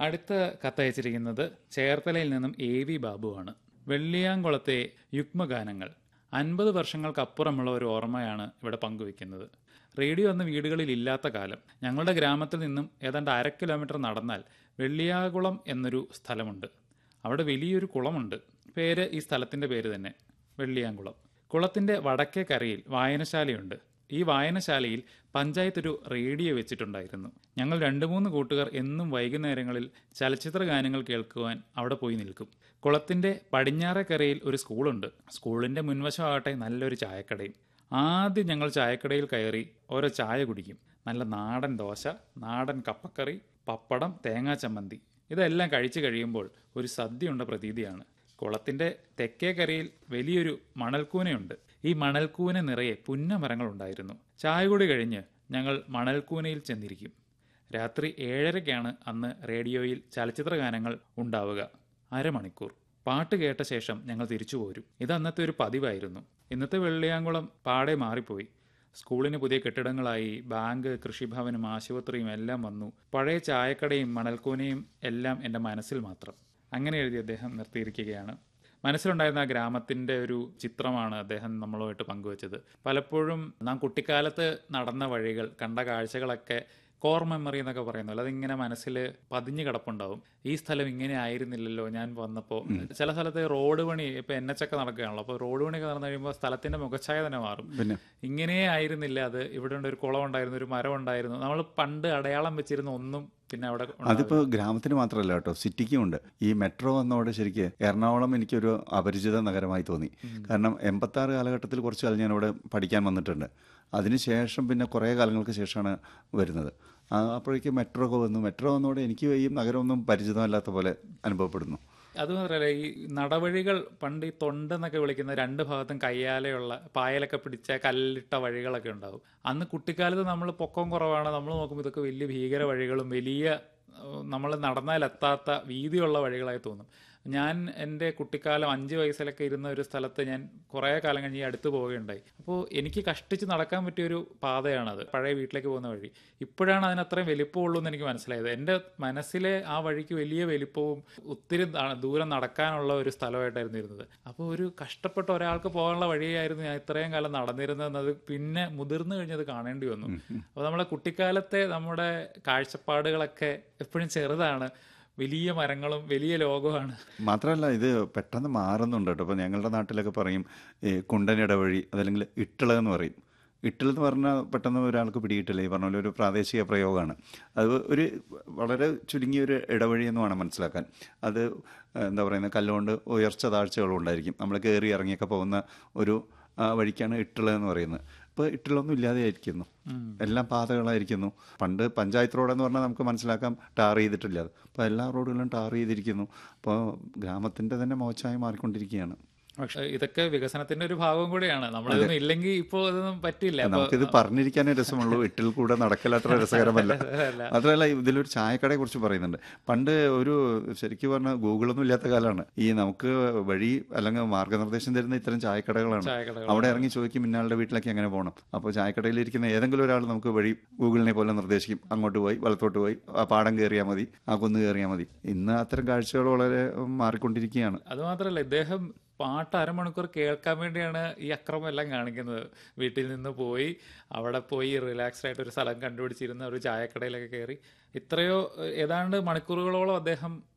അടുത്ത കത്തയച്ചിരിക്കുന്നത് ചേർത്തലയിൽ നിന്നും എ വി ബാബുവാണ് വെള്ളിയാങ്കുളത്തെ യുഗ്മഗാനങ്ങൾ അൻപത് വർഷങ്ങൾക്കപ്പുറമുള്ള ഒരു ഓർമ്മയാണ് ഇവിടെ പങ്കുവെക്കുന്നത് റേഡിയോ അന്ന് വീടുകളിൽ ഇല്ലാത്ത കാലം ഞങ്ങളുടെ ഗ്രാമത്തിൽ നിന്നും ഏതാണ്ട് അര കിലോമീറ്റർ നടന്നാൽ വെള്ളിയാകുളം എന്നൊരു സ്ഥലമുണ്ട് അവിടെ വലിയൊരു കുളമുണ്ട് പേര് ഈ സ്ഥലത്തിൻ്റെ പേര് തന്നെ വെള്ളിയാങ്കുളം കുളത്തിൻ്റെ വടക്കേ കരയിൽ വായനശാലയുണ്ട് ഈ വായനശാലയിൽ പഞ്ചായത്ത് ഒരു റേഡിയോ വെച്ചിട്ടുണ്ടായിരുന്നു ഞങ്ങൾ രണ്ട് മൂന്ന് കൂട്ടുകാർ എന്നും വൈകുന്നേരങ്ങളിൽ ചലച്ചിത്ര ഗാനങ്ങൾ കേൾക്കുവാൻ അവിടെ പോയി നിൽക്കും കുളത്തിൻ്റെ പടിഞ്ഞാറേക്കരയിൽ ഒരു സ്കൂളുണ്ട് സ്കൂളിൻ്റെ മുൻവശമാകട്ടെ നല്ലൊരു ചായക്കടയും ആദ്യം ഞങ്ങൾ ചായക്കടയിൽ കയറി ഓരോ ചായ കുടിക്കും നല്ല നാടൻ ദോശ നാടൻ കപ്പക്കറി പപ്പടം തേങ്ങാ ചമ്മന്തി ഇതെല്ലാം കഴിച്ചു കഴിയുമ്പോൾ ഒരു സദ്യയുണ്ട പ്രതീതിയാണ് കുളത്തിന്റെ തെക്കേ കരയിൽ വലിയൊരു മണൽക്കൂനയുണ്ട് ഈ മണൽക്കൂന നിറയെ പുന്നമരങ്ങളുണ്ടായിരുന്നു ചായ കൂടി കഴിഞ്ഞ് ഞങ്ങൾ മണൽക്കൂനയിൽ ചെന്നിരിക്കും രാത്രി ഏഴരയ്ക്കാണ് അന്ന് റേഡിയോയിൽ ചലച്ചിത്ര ഗാനങ്ങൾ ഉണ്ടാവുക അരമണിക്കൂർ പാട്ട് കേട്ട ശേഷം ഞങ്ങൾ തിരിച്ചു പോരും ഇത് അന്നത്തെ ഒരു പതിവായിരുന്നു ഇന്നത്തെ വെള്ളിയാങ്കുളം പാടെ മാറിപ്പോയി സ്കൂളിന് പുതിയ കെട്ടിടങ്ങളായി ബാങ്ക് കൃഷിഭവനും ആശുപത്രിയും എല്ലാം വന്നു പഴയ ചായക്കടയും മണൽക്കൂനയും എല്ലാം എൻ്റെ മനസ്സിൽ മാത്രം അങ്ങനെ എഴുതി അദ്ദേഹം നിർത്തിയിരിക്കുകയാണ് മനസ്സിലുണ്ടായിരുന്ന ആ ഗ്രാമത്തിൻ്റെ ഒരു ചിത്രമാണ് അദ്ദേഹം നമ്മളുമായിട്ട് പങ്കുവച്ചത് പലപ്പോഴും നാം കുട്ടിക്കാലത്ത് നടന്ന വഴികൾ കണ്ട കാഴ്ചകളൊക്കെ കോർ മെമ്മറി എന്നൊക്കെ പറയുന്നത് അതിങ്ങനെ മനസ്സിൽ പതിഞ്ഞു കിടപ്പുണ്ടാവും ഈ സ്ഥലം ഇങ്ങനെ ആയിരുന്നില്ലല്ലോ ഞാൻ വന്നപ്പോൾ ചില സ്ഥലത്ത് റോഡ് പണി ഇപ്പൊ എൻ എച്ച് ഒക്കെ നടക്കുകയാണല്ലോ അപ്പോൾ റോഡ് പണിയൊക്കെ നടന്നു കഴിയുമ്പോൾ സ്ഥലത്തിന്റെ മുഖച്ഛായ തന്നെ മാറും പിന്നെ ഇങ്ങനെ ആയിരുന്നില്ല അത് ഇവിടെ ഉണ്ട് ഒരു കുളം ഉണ്ടായിരുന്നു ഒരു മരം ഉണ്ടായിരുന്നു നമ്മൾ പണ്ട് അടയാളം വെച്ചിരുന്ന ഒന്നും പിന്നെ അവിടെ അതിപ്പോ ഗ്രാമത്തിന് മാത്രമല്ല കേട്ടോ സിറ്റിക്കും ഉണ്ട് ഈ മെട്രോ വന്നതോടെ ശരിക്ക് എറണാകുളം എനിക്കൊരു അപരിചിത നഗരമായി തോന്നി കാരണം എൺപത്തി ആറ് കാലഘട്ടത്തിൽ കുറച്ച് കാലം ഞാൻ ഇവിടെ പഠിക്കാൻ വന്നിട്ടുണ്ട് അതിനുശേഷം പിന്നെ കുറേ കാലങ്ങൾക്ക് ശേഷമാണ് വരുന്നത് ആ, അപ്പോഴേക്ക് മെട്രോ ഒക്കെ വന്നു മെട്രോ വന്നതോടെ എനിക്ക് ഈ നഗരമൊന്നും പരിചിതമല്ലാത്ത പോലെ അനുഭവപ്പെടുന്നു അത് മാത്രമല്ല ഈ നടവഴികൾ പണ്ട് ഈ തൊണ്ടെന്നൊക്കെ വിളിക്കുന്ന രണ്ട് ഭാഗത്തും കയ്യാലെയുള്ള പായലൊക്കെ പിടിച്ച കല്ലിട്ട വഴികളൊക്കെ ഉണ്ടാവും അന്ന് കുട്ടിക്കാലത്ത് നമ്മൾ പൊക്കം കുറവാണ് നമ്മൾ നോക്കുമ്പോൾ ഇതൊക്കെ വലിയ ഭീകര വഴികളും വലിയ നമ്മൾ നടന്നാൽ എത്താത്ത വീതിയുള്ള വഴികളായി തോന്നും ഞാൻ എൻ്റെ കുട്ടിക്കാലം അഞ്ച് വയസ്സിലൊക്കെ ഇരുന്ന ഒരു സ്ഥലത്ത് ഞാൻ കുറേ കാലം കഴിഞ്ഞ് ഈ അടുത്ത് പോവുകയുണ്ടായി അപ്പോൾ എനിക്ക് കഷ്ടിച്ച് നടക്കാൻ പറ്റിയ ഒരു പാതയാണത് പഴയ വീട്ടിലേക്ക് പോകുന്ന വഴി ഇപ്പോഴാണ് അതിന് അത്രയും വലിപ്പമുള്ളൂ എന്ന് എനിക്ക് മനസ്സിലായത് എൻ്റെ മനസ്സിലെ ആ വഴിക്ക് വലിയ വലിപ്പവും ഒത്തിരി ന- ദൂരം നടക്കാനുള്ള ഒരു സ്ഥലമായിട്ടായിരുന്നു ഇരുന്നത് അപ്പോൾ ഒരു കഷ്ടപ്പെട്ട ഒരാൾക്ക് പോകാനുള്ള വഴിയായിരുന്നു ഞാൻ ഇത്രയും കാലം നടന്നിരുന്നതെന്നത് പിന്നെ മുതിർന്നു കഴിഞ്ഞത് കാണേണ്ടി വന്നു അപ്പോൾ നമ്മളെ കുട്ടിക്കാലത്തെ നമ്മുടെ കാഴ്ചപ്പാടുകളൊക്കെ എപ്പോഴും ചെറുതാണ് വലിയ മരങ്ങളും വലിയ ലോകവുമാണ് മാത്രമല്ല ഇത് പെട്ടെന്ന് മാറുന്നുണ്ട് കേട്ടോ ഇപ്പോൾ ഞങ്ങളുടെ നാട്ടിലൊക്കെ പറയും ഈ കുണ്ടനിടവഴി അതല്ലെങ്കിൽ ഇട്ടിള എന്ന് പറയും ഇട്ടിൾ എന്ന് പറഞ്ഞാൽ പെട്ടെന്ന് ഒരാൾക്ക് പിടിയിട്ടില്ല ഈ പറഞ്ഞ പോലെ ഒരു പ്രാദേശിക പ്രയോഗമാണ് അത് ഒരു വളരെ ചുരുങ്ങിയ ഒരു ഇടവഴി എന്ന് വേണം മനസ്സിലാക്കാൻ അത് എന്താ പറയുന്നത് കല്ലുകൊണ്ട് ഉയർച്ച താഴ്ചകളും ഉണ്ടായിരിക്കും നമ്മൾ കയറി ഇറങ്ങിയൊക്കെ പോകുന്ന ഒരു ആ, വഴിക്കാണ് ഇട്ടിള എന്ന് പറയുന്നത് ഇപ്പോൾ ഇട്ടിളൊന്നും ഇല്ലാതെ ആയിരിക്കുന്നു എല്ലാം പാതകളായിരിക്കുന്നു പണ്ട് പഞ്ചായത്ത് റോഡ് എന്ന് പറഞ്ഞാൽ നമുക്ക് മനസ്സിലാക്കാം ടാർ ചെയ്തിട്ടില്ല അത് അപ്പോൾ എല്ലാ റോഡുകളും ടാർ ചെയ്തിരിക്കുന്നു അപ്പോൾ ഗ്രാമത്തിൻ്റെ തന്നെ മോശമായി മാറിക്കൊണ്ടിരിക്കുകയാണ് പക്ഷെ ഇതൊക്കെ വികസനത്തിന്റെ ഒരു ഭാഗം കൂടിയാണ് നമ്മളിതൊന്നും ഇല്ലെങ്കിൽ ഇപ്പോൾ ഇതൊന്നും പറ്റില്ല അപ്പൊ നമുക്കിത് പറഞ്ഞിരിക്കാനേ രസമുള്ളൂ ഇട്ടിൽ കൂടെ നടക്കലത്ര രസകരമല്ല മാത്രമല്ല ഇതിലൊരു ചായക്കടയെ കുറിച്ച് പറയുന്നുണ്ട് പണ്ട് ഒരു ശരിക്കും പറഞ്ഞാൽ ഗൂഗിളൊന്നും ഇല്ലാത്ത കാലമാണ് ഈ നമുക്ക് വഴി അല്ലെങ്കിൽ മാർഗനിർദ്ദേശം തരുന്ന ഇത്തരം ചായക്കടകളാണ് ചായക്കടകൾ അവിടെ ഇറങ്ങി ചോദിക്കും ഇന്നയാളുടെ വീട്ടിലേക്ക് എങ്ങനെ പോകണം അപ്പോൾ ചായക്കടയിൽ ഇരിക്കുന്ന ഏതെങ്കിലും ഒരാൾ നമുക്ക് വഴി ഗൂഗിളിനെ പോലെ നിർദ്ദേശിക്കും അങ്ങോട്ട് പോയി വലത്തോട്ട് പോയി ആ പാടം കയറിയാൽ മതി ആ കുന്ന് കയറിയാൽ മതി ഇന്ന് അത്തരം കാഴ്ചകൾ വളരെ ഉം, മാറിക്കൊണ്ടിരിക്കുകയാണ് അത് മാത്രമല്ല ഇദ്ദേഹം പാട്ട് അരമണിക്കൂർ കേൾക്കാൻ വേണ്ടിയാണ് ഈ അക്രമം എല്ലാം കാണിക്കുന്നത് വീട്ടിൽ നിന്ന് പോയി അവിടെ പോയി റിലാക്സ്ഡ് ആയിട്ട് ഒരു സ്ഥലം കണ്ടുപിടിച്ചിരുന്ന ഒരു ചായക്കടയിലൊക്കെ കയറി ഇത്രയോ ഏതാണ്ട് മണിക്കൂറുകളോളം അദ്ദേഹം